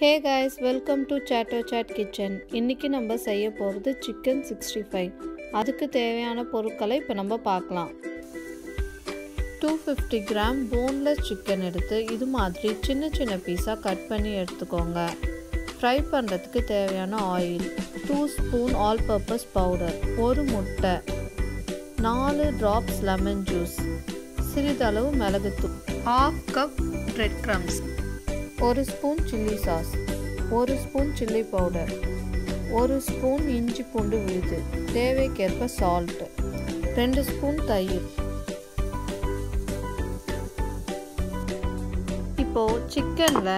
hey guys welcome to சேட்டோ சாட் kitchen இன்றைக்கி நம்ம செய்ய போகிறது சிக்கன் சிக்ஸ்டி ஃபைவ் அதுக்கு தேவையான பொருட்களை இப்போ நம்ம பார்க்கலாம் two fifty gram boneless chicken எடுத்து இது மாதிரி சின்ன சின்ன பீஸாக கட் பண்ணி எடுத்துக்கோங்க ஃப்ரை பண்ணுறதுக்கு தேவையான oil two spoon all purpose powder ஒரு முட்டை நாலு ட்ராப்ஸ் லெமன் ஜூஸ் சிறிதளவு மிளகுத்தூள் ஹாஃப் கப் பிரெட் க்ரம்ஸ் ஒரு ஸ்பூன் சில்லி சாஸ் ஒரு ஸ்பூன் சில்லி பவுடர் ஒரு ஸ்பூன் இஞ்சி பூண்டு விழுது தேவைக்கேற்ப சால்ட் ரெண்டு ஸ்பூன் தயிர் இப்போ சிக்கனில்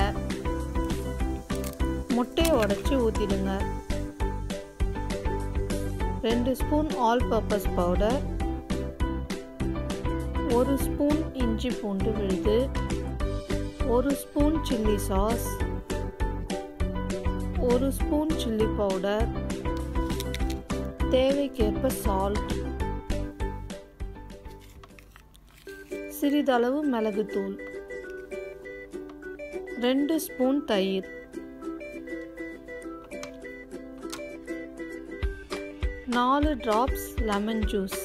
முட்டையை உடச்சி ஊற்றிடுங்க ரெண்டு ஸ்பூன் ஆல் பர்பஸ் பவுடர் ஒரு ஸ்பூன் இஞ்சி பூண்டு விழுது ஒரு ஸ்பூன் சில்லி சாஸ் ஒரு ஸ்பூன் சில்லி பவுடர் தேவைக்கேற்ப சால்ட் சிறிதளவு மிளகுத்தூள் ரெண்டு ஸ்பூன் தயிர் நாலு ட்ராப்ஸ் லெமன் ஜூஸ்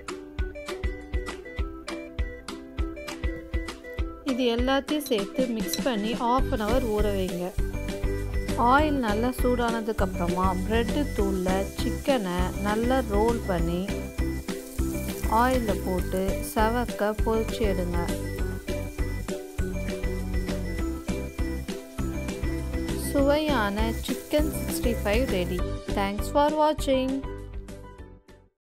இது எல்லாத்தையும் சேர்த்து மிக்ஸ் பண்ணி ஆஃப் அன் ஹவர் ஊற வைங்க ஆயில் நல்லா சூடானதுக்கப்புறமா ப்ரெட்டு தூளில் சிக்கனை நல்லா ரோல் பண்ணி ஆயிலில் போட்டு செவக்க பொரிச்சு எடுங்க சுவையான chicken sixty five ready thanks for வாட்சிங்